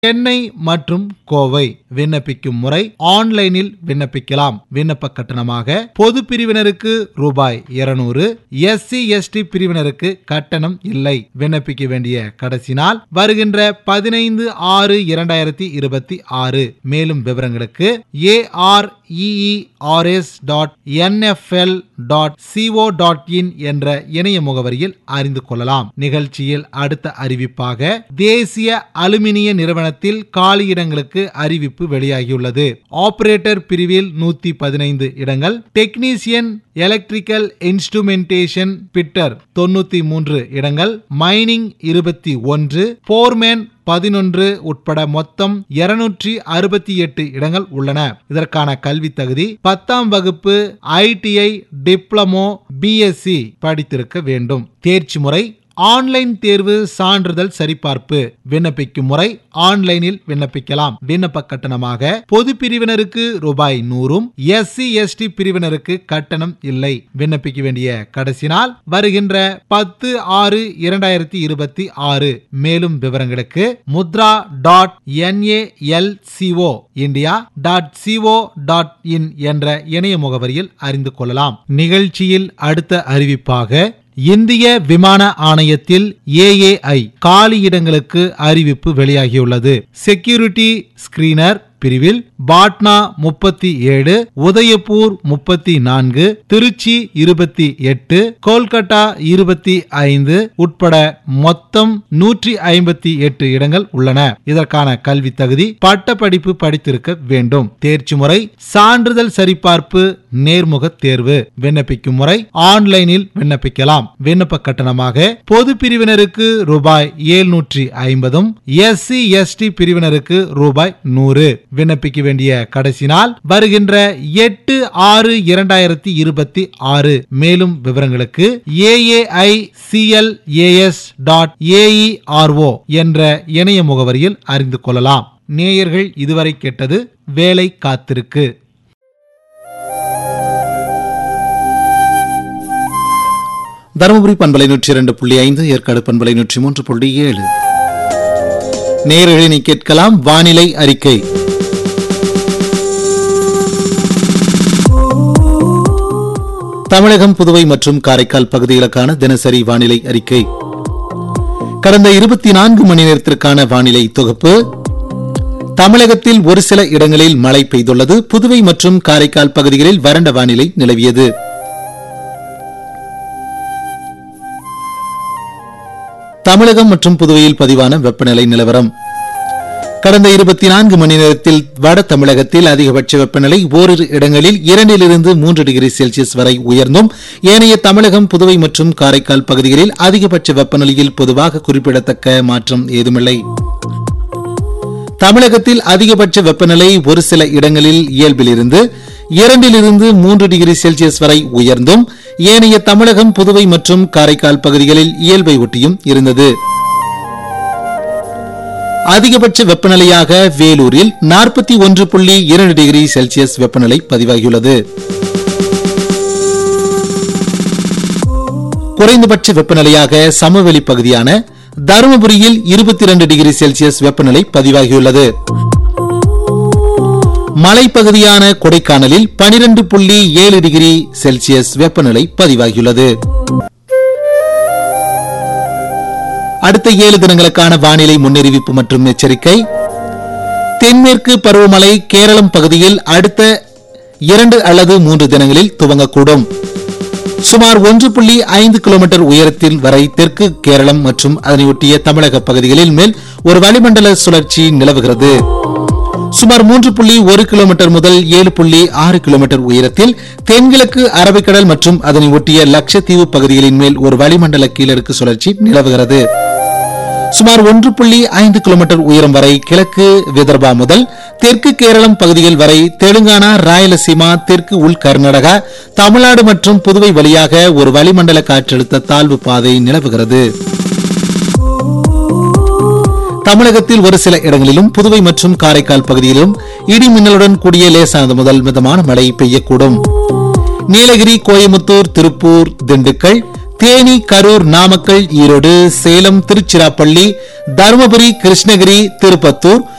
சென்னை மற்றும் கோவை விண்ணப்பிக்கும் முறை ஆன்லைனில் விண்ணப்பிக்கலாம் விண்ணப்ப கட்டணமாக பொது பிரிவினருக்கு ரூபாய் இருநூறு எஸ்சி எஸ்டி பிரிவினருக்கு கட்டணம் இல்லை விண்ணப்பிக்க வேண்டிய கடைசி நாள் வருகின்ற பதினைந்து ஆறு இரண்டாயிரத்தி இருபத்தி ஆறு மேலும் விவரங்களுக்கு AREERS dot NFL dot CO dot in என்ற இணைய முகவரியில் அறிந்து கொள்ளலாம் நிகழ்ச்சியில் அடுத்த அறிவிப்பாக தேசிய அலுமினிய நிறுவனத்தில் காலியிடங்களுக்கு அறிவிப்பு வெளியாகியுள்ளது ஆபரேட்டர் பிரிவில் நூத்தி பதினைந்து இடங்கள் டெக்னீசியன் எலக்ட்ரிக்கல் இன்ஸ்ட்ருமெண்டேஷன் பிட்டர் தொண்ணூத்தி மூன்று இடங்கள் மைனிங் இருபத்தி ஒன்று போர்மேன் பதினொன்று உட்பட மொத்தம் இருநூற்றி அறுபத்தி எட்டு இடங்கள் உள்ளன இதற்கான கல்வி தகுதி பத்தாம் வகுப்பு ஐடிஐ டிப்ளமோ பிஎஸ்சி படித்திருக்க வேண்டும் தேர்ச்சி முறை ஆன்லைன் தேர்வு சான்றிதழ் சரிபார்ப்பு விண்ணப்பிக்கும் முறை ஆன்லைனில் விண்ணப்பிக்கலாம் விண்ணப்ப கட்டணமாக பொது பிரிவினருக்கு ரூபாய் நூறும் எஸ்சி எஸ்டி பிரிவினருக்கு கட்டணம் இல்லை விண்ணப்பிக்க வேண்டிய கடைசி நாள் வருகின்ற பத்து ஆறு இரண்டாயிரத்தி இருபத்தி ஆறு மேலும் விவரங்களுக்கு Mudra dot NALCO India dot CO dot in என்ற இணைய முகவரியில் அறிந்து கொள்ளலாம் நிகழ்ச்சியில் அடுத்த அறிவிப்பாக இந்திய விமான ஆணையத்தில் ஏஏஐ காலியிடங்களுக்கு அறிவிப்பு வெளியாகியுள்ளது செக்யூரிட்டி ஸ்கிரீனர் பிரிவில் பாட்னா முப்பத்தி ஏழு உதயபூர் முப்பத்தி நான்கு திருச்சி இருபத்தி எட்டு கோல்கட்டா இருபத்தி ஐந்து உட்பட மொத்தம் நூற்றி ஐம்பத்தி எட்டு இடங்கள் உள்ளன இதற்கான கல்வி தகுதி பட்டப்படிப்பு படித்திருக்க வேண்டும் தேர்ச்சி முறை சான்றிதழ் சரிபார்ப்பு நேர்முக தேர்வு விண்ணப்பிக்கும் முறை ஆன்லைனில் விண்ணப்பிக்கலாம் விண்ணப்ப கட்டணமாக பொது பிரிவினருக்கு ரூபாய் ஏழ்நூற்றி ஐம்பதும் எஸ்சி எஸ்டி பிரிவினருக்கு ரூபாய் நூறு விண்ணப்பிக்க வேண்டிய கடைசி நாள் வருகின்ற எட்டு ஆறு இரண்டாயிரத்தி இருபத்தி ஆறு மேலும் விவரங்களுக்கு ஏஏஐ சிஎல்ஏஎஸ் டாட் ஏஇஆர்ஓ என்ற இணைய முகவரியில் அறிந்து கொள்ளலாம் நேயர்கள் இதுவரை கேட்டது வேலை காத்திருக்கு தருமபுரி பண்பலை நூற்றி இரண்டு புள்ளி ஐந்து ஏற்காடு பண்பலை நூற்றி மூன்று புள்ளி ஏழு நேரழினி கேட்கலாம் வானிலை அறிக்கை தமிழகம் புதுவை மற்றும் காரைக்கால் பகுதிகளுக்கான தினசரி வானிலை அறிக்கை கடந்த இருபத்தி நான்கு மணி நேரத்திற்கான வானிலை தொகுப்பு தமிழகத்தில் ஒரு சில இடங்களில் மழை பெய்துள்ளது புதுவை மற்றும் காரைக்கால் பகுதிகளில் வறண்ட வானிலை நிலவியது தமிழகம் மற்றும் புதுவையில் பதிவான வெப்பநிலை நிலவரம் கடந்த இருபத்தி நான்கு மணி நேரத்தில் வட தமிழகத்தில் அதிகபட்ச வெப்பநிலை ஓரிரு இடங்களில் இரண்டிலிருந்து மூன்று டிகிரி செல்சியஸ் வரை உயர்ந்தும் ஏனைய தமிழகம் புதுவை மற்றும் காரைக்கால் பகுதிகளில் அதிகபட்ச வெப்பநிலையில் பொதுவாக குறிப்பிடத்தக்க மாற்றம் ஏதுமில்லை தமிழகத்தில் அதிகபட்ச வெப்பநிலை ஒரு சில இடங்களில் இயல்பிலிருந்து இரண்டிலிருந்து மூன்று டிகிரி செல்சியஸ் வரை உயர்ந்தும் ஏனைய தமிழகம் புதுவை மற்றும் காரைக்கால் பகுதிகளில் இயல்பை ஒட்டியும் இருந்தது அதிகபட்ச வெப்பநிலையாக வேலூரில் நாற்பத்தி ஒன்று புள்ளி இரண்டு டிகிரி செல்சியஸ் வெப்பநிலை பதிவாகியுள்ளது குறைந்தபட்ச வெப்பநிலையாக சமவெளி பகுதியான தருமபுரியில் இருபத்தி இரண்டு டிகிரி செல்சியஸ் வெப்பநிலை பதிவாகியுள்ளது மலைப்பகுதியான கொடைக்கானலில் பனிரெண்டு புள்ளி ஏழு டிகிரி செல்சியஸ் வெப்பநிலை பதிவாகியுள்ளது அடுத்த ஏழு தினங்களுக்கான வானிலை முன்னறிவிப்பு மற்றும் எச்சரிக்கை தென்மேற்கு பருவமழை கேரளம் பகுதியில் அடுத்த இரண்டு அல்லது மூன்று தினங்களில் துவங்கக்கூடும் சுமார் ஒன்று புள்ளி ஐந்து கிலோமீட்டர் உயரத்தில் வரை தெற்கு கேரளம் மற்றும் அதனையொட்டிய தமிழக பகுதிகளில் மேல் ஒரு வளிமண்டல சுழற்சி நிலவுகிறது சுமார் மூன்று புள்ளி ஒரு கிலோமீட்டர் முதல் ஏழு புள்ளி ஆறு கிலோமீட்டர் உயரத்தில் தென்கிழக்கு அரபிக்கடல் மற்றும் அதனை ஒட்டிய லட்சத்தீவு பகுதிகளின் மேல் ஒரு வளிமண்டல கீழடுக்கு சுழற்சி நிலவுகிறது சுமார் ஒன்று புள்ளி ஐந்து கிலோமீட்டர் உயரம் வரை கிழக்கு விதர்பா முதல் தெற்கு கேரளம் பகுதிகள் வரை தெலுங்கானா ராயலசீமா தெற்கு உள் கர்நாடகா தமிழ்நாடு மற்றும் புதுவை வழியாக ஒரு வளிமண்டல காற்றழுத்த தாழ்வு பாதை நிலவுகிறது தமிழகத்தில் ஒரு சில இடங்களிலும் புதுவை மற்றும் காரைக்கால் பகுதியிலும் இடி மின்னலுடன் கூடிய லேசானது முதல் மிதமான மழை பெய்யக்கூடும் நீலகிரி கோயமுத்தூர் திருப்பூர் திண்டுக்கல் தேனி கரூர் நாமக்கல் ஈரோடு சேலம் திருச்சிராப்பள்ளி தருமபுரி கிருஷ்ணகிரி திருப்பத்தூர்